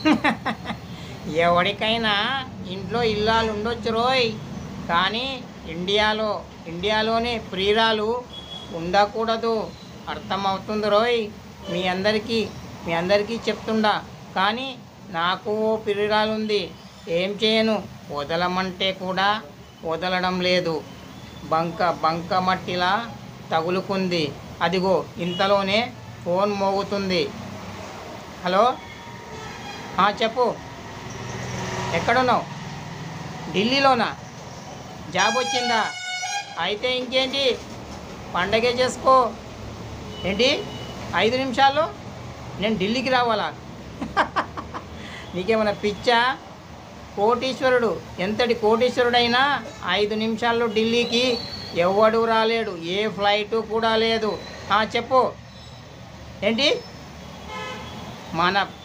ఎవరికైనా ఇంట్లో ఇల్లాలు ఉండొచ్చు రోయ్ కానీ ఇండియాలో ఇండియాలోనే ప్రియురాలు ఉండకూడదు అర్థమవుతుంది రోయ్ మీ అందరికీ మీ అందరికీ చెప్తుండా కానీ నాకు ఓ ప్రియురాలు ఉంది ఏం చేయను వదలమంటే కూడా వదలడం లేదు బంక బంక మట్టిలా తగులుకుంది అదిగో ఇంతలోనే ఫోన్ మోగుతుంది హలో ఆ, చెప్పు ఎక్కడున్నావు ఢిల్లీలోనా జాబ్ వచ్చిందా అయితే ఇంకేంటి పండగే చేసుకో ఏంటి ఐదు నిమిషాల్లో నేను ఢిల్లీకి రావాలా నీకేమైనా పిచ్చా కోటీశ్వరుడు ఎంతటి కోటీశ్వరుడైనా ఐదు నిమిషాల్లో ఢిల్లీకి ఎవడు రాలేడు ఏ ఫ్లైటు కూడా లేదు ఆ, చెప్పు ఏంటి మన